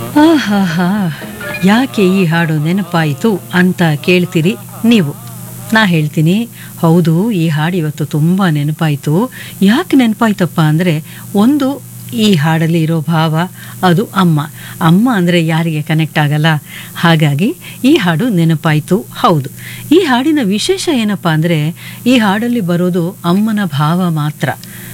ಆಹಾಹಾ ಯಾಕೆ ಈ ಹಾಡು ನೆನಪಾಯಿತು ಅಂತ ಕೇಳ್ತೀರಿ ನೀವು ನಾ ಹೇಳ್ತೀನಿ ಹೌದು ಈ ಹಾಡು ಇವತ್ತು ತುಂಬ ನೆನಪಾಯಿತು ಯಾಕೆ ನೆನಪಾಯ್ತಪ್ಪ ಅಂದರೆ ಒಂದು ಈ ಹಾಡಲ್ಲಿ ಇರೋ ಭಾವ ಅದು ಅಮ್ಮ ಅಮ್ಮ ಅಂದರೆ ಯಾರಿಗೆ ಕನೆಕ್ಟ್ ಆಗಲ್ಲ ಹಾಗಾಗಿ ಈ ಹಾಡು ನೆನಪಾಯಿತು ಹೌದು ಈ ಹಾಡಿನ ವಿಶೇಷ ಏನಪ್ಪ ಅಂದರೆ ಈ ಹಾಡಲ್ಲಿ ಬರೋದು ಅಮ್ಮನ ಭಾವ ಮಾತ್ರ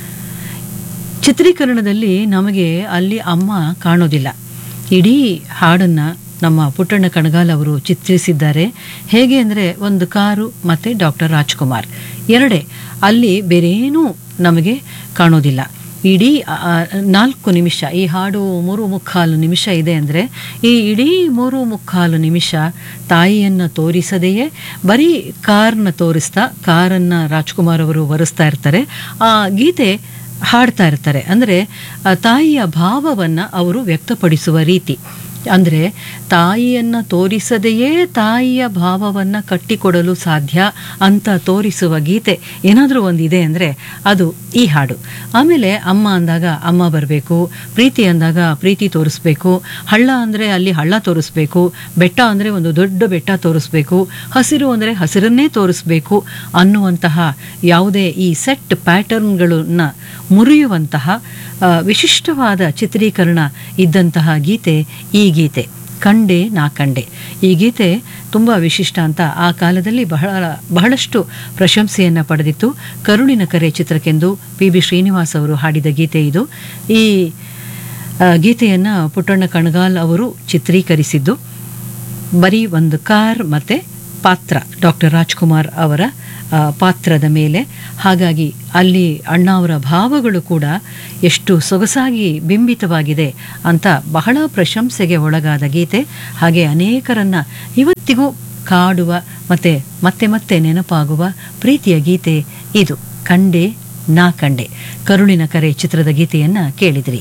ಚಿತ್ರೀಕರಣದಲ್ಲಿ ನಮಗೆ ಅಲ್ಲಿ ಅಮ್ಮ ಕಾಣೋದಿಲ್ಲ ಇಡೀ ಹಾಡನ್ನು ನಮ್ಮ ಪುಟ್ಟಣ್ಣ ಕಣಗಾಲ್ ಅವರು ಚಿತ್ರಿಸಿದ್ದಾರೆ ಹೇಗೆ ಅಂದರೆ ಒಂದು ಕಾರು ಮತ್ತು ಡಾಕ್ಟರ್ ರಾಜ್ಕುಮಾರ್ ಎರಡೇ ಅಲ್ಲಿ ಬೇರೇನೂ ನಮಗೆ ಕಾಣೋದಿಲ್ಲ ಇಡೀ ಆ, ನಾಲ್ಕು ನಿಮಿಷ ಈ ಹಾಡು ಮೂರು ಮುಕ್ಕಾಲು ನಿಮಿಷ ಇದೆ ಅಂದರೆ ಈ ಇಡೀ ಮೂರು ಮುಕ್ಕಾಲು ನಿಮಿಷ ತಾಯಿಯನ್ನು ತೋರಿಸದೆಯೇ ಬರೀ ಕಾರ್ನ ತೋರಿಸ್ತಾ ಕಾರನ್ನು ರಾಜ್ಕುಮಾರ್ ಅವರು ಒರೆಸ್ತಾ ಇರ್ತಾರೆ ಆ ಗೀತೆ ಹಾಡ್ತಾ ಇರ್ತಾರೆ ಅಂದರೆ ಆ ತಾಯಿಯ ಭಾವವನ್ನು ಅವರು ವ್ಯಕ್ತಪಡಿಸುವ ರೀತಿ ಅಂದರೆ ತಾಯಿಯನ್ನು ತೋರಿಸದೆಯೇ ತಾಯಿಯ ಭಾವವನ್ನು ಕಟ್ಟಿಕೊಡಲು ಸಾಧ್ಯ ಅಂತ ತೋರಿಸುವ ಗೀತೆ ಏನಾದರೂ ಒಂದಿದೆ ಅಂದರೆ ಅದು ಈ ಹಾಡು ಆಮೇಲೆ ಅಮ್ಮ ಅಂದಾಗ ಅಮ್ಮ ಬರಬೇಕು ಪ್ರೀತಿ ಅಂದಾಗ ಪ್ರೀತಿ ತೋರಿಸ್ಬೇಕು ಹಳ್ಳ ಅಂದರೆ ಅಲ್ಲಿ ಹಳ್ಳ ತೋರಿಸ್ಬೇಕು ಬೆಟ್ಟ ಅಂದರೆ ಒಂದು ದೊಡ್ಡ ಬೆಟ್ಟ ತೋರಿಸ್ಬೇಕು ಹಸಿರು ಅಂದರೆ ಹಸಿರನ್ನೇ ತೋರಿಸ್ಬೇಕು ಅನ್ನುವಂತಹ ಯಾವುದೇ ಈ ಸೆಟ್ ಪ್ಯಾಟರ್ನ್ಗಳನ್ನ ಮುರಿಯುವಂತಹ ಆ, ವಿಶಿಷ್ಟವಾದ ಚಿತ್ರೀಕರಣ ಇದ್ದಂತಹ ಗೀತೆ ಈ ಗೀತೆ ಕಂಡೆ ನಾ ಕಂಡೆ ಈ ಗೀತೆ ತುಂಬ ವಿಶಿಷ್ಟ ಅಂತ ಆ ಕಾಲದಲ್ಲಿ ಬಹಳ ಬಹಳಷ್ಟು ಪ್ರಶಂಸೆಯನ್ನು ಪಡೆದಿತ್ತು ಕರುಣಿನ ಕರೆ ಚಿತ್ರಕ್ಕೆಂದು ಪಿ ಬಿ ಶ್ರೀನಿವಾಸ್ ಅವರು ಹಾಡಿದ ಗೀತೆ ಇದು ಈ ಆ, ಗೀತೆಯನ್ನು ಪುಟ್ಟಣ್ಣ ಕಣಗಾಲ್ ಅವರು ಚಿತ್ರೀಕರಿಸಿದ್ದು ಬರೀ ಒಂದು ಕಾರ್ ಮತ್ತು ಪಾತ್ರ ಡಾಕ್ಟರ್ ರಾಜ್ಕುಮಾರ್ ಅವರ ಆ, ಪಾತ್ರದ ಮೇಲೆ ಹಾಗಾಗಿ ಅಲ್ಲಿ ಅಣ್ಣ ಅವರ ಭಾವಗಳು ಕೂಡ ಎಷ್ಟು ಸೊಗಸಾಗಿ ಬಿಂಬಿತವಾಗಿದೆ ಅಂತ ಬಹಳ ಪ್ರಶಂಸೆಗೆ ಒಳಗಾದ ಗೀತೆ ಹಾಗೆ ಅನೇಕರನ್ನ ಇವತ್ತಿಗೂ ಕಾಡುವ ಮತ್ತೆ ಮತ್ತೆ ಮತ್ತೆ ನೆನಪಾಗುವ ಪ್ರೀತಿಯ ಗೀತೆ ಇದು ಕಂಡೆ ನಾ ಕಂಡೆ ಕರುಳಿನ ಕರೆ ಚಿತ್ರದ ಗೀತೆಯನ್ನು ಕೇಳಿದ್ರಿ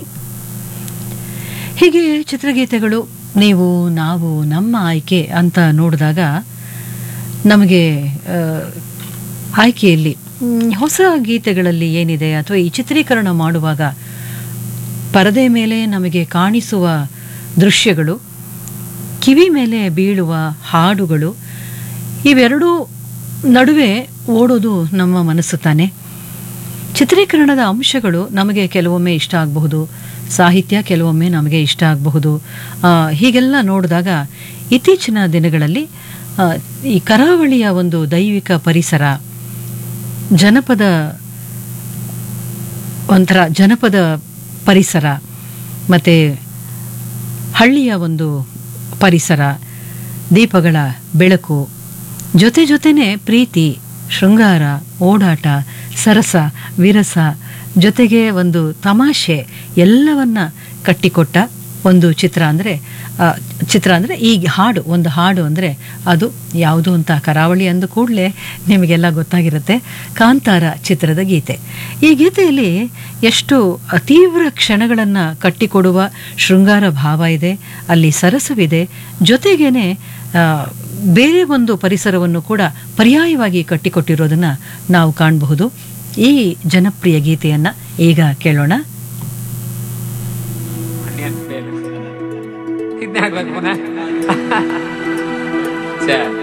ಹೀಗೆ ಚಿತ್ರಗೀತೆಗಳು ನೀವು ನಾವು ನಮ್ಮ ಆಯ್ಕೆ ಅಂತ ನೋಡಿದಾಗ ನಮಗೆ ಆ, ಆಯ್ಕೆಯಲ್ಲಿ ಮ್, ಹೊಸ ಗೀತೆಗಳಲ್ಲಿ ಏನಿದೆ ಅಥವಾ ಈ ಚಿತ್ರೀಕರಣ ಮಾಡುವಾಗ ಪರದೆ ಮೇಲೆ ನಮಗೆ ಕಾಣಿಸುವ ದೃಶ್ಯಗಳು ಕಿವಿ ಮೇಲೆ ಬೀಳುವ ಹಾಡುಗಳು ಇವೆರಡೂ ನಡುವೆ ಓಡೋದು ನಮ್ಮ ಮನಸ್ಸು ತಾನೆ ಚಿತ್ರೀಕರಣದ ಅಂಶಗಳು ನಮಗೆ ಕೆಲವೊಮ್ಮೆ ಇಷ್ಟ ಆಗಬಹುದು ಸಾಹಿತ್ಯ ಕೆಲವೊಮ್ಮೆ ನಮಗೆ ಇಷ್ಟ ಆಗಬಹುದು ಆ, ಹೀಗೆಲ್ಲ ನೋಡಿದಾಗ ಇತ್ತೀಚಿನ ದಿನಗಳಲ್ಲಿ ಆ, ಈ ಕರಾವಳಿಯ ಒಂದು ದೈವಿಕ ಪರಿಸರ ಜನಪದ ಒಂಥರ ಜನಪದ ಪರಿಸರ ಮತ್ತು ಹಳ್ಳಿಯ ಒಂದು ಪರಿಸರ ದೀಪಗಳ ಬೆಳಕು ಜೊತೆ ಜೊತೆನೇ ಪ್ರೀತಿ ಶೃಂಗಾರ ಓಡಾಟ ಸರಸ ವಿರಸ ಜೊತೆಗೆ ಒಂದು ತಮಾಷೆ ಎಲ್ಲವನ್ನ ಕಟ್ಟಿಕೊಟ್ಟ ಒಂದು ಚಿತ್ರ ಅಂದರೆ ಚಿತ್ರ ಅಂದರೆ ಈ ಹಾಡು ಒಂದು ಹಾಡು ಅಂದರೆ ಅದು ಯಾವುದು ಅಂತ ಕರಾವಳಿ ಅಂದ ಕೂಡಲೇ ನಿಮಗೆಲ್ಲ ಗೊತ್ತಾಗಿರುತ್ತೆ ಕಾಂತಾರ ಚಿತ್ರದ ಗೀತೆ ಈ ಗೀತೆಯಲ್ಲಿ ಎಷ್ಟು ತೀವ್ರ ಕ್ಷಣಗಳನ್ನು ಕಟ್ಟಿಕೊಡುವ ಶೃಂಗಾರ ಭಾವ ಇದೆ ಅಲ್ಲಿ ಸರಸವಿದೆ ಜೊತೆಗೇನೆ ಆ, ಬೇರೆ ಒಂದು ಪರಿಸರವನ್ನು ಕೂಡ ಪರ್ಯಾಯವಾಗಿ ಕಟ್ಟಿಕೊಟ್ಟಿರೋದನ್ನು ನಾವು ಕಾಣಬಹುದು ಈ ಜನಪ್ರಿಯ ಗೀತೆಯನ್ನು ಈಗ ಕೇಳೋಣ ಇದನ್ನೇ ಹಾಕ್ಬೇಕು ಪುನಃ ಛೇ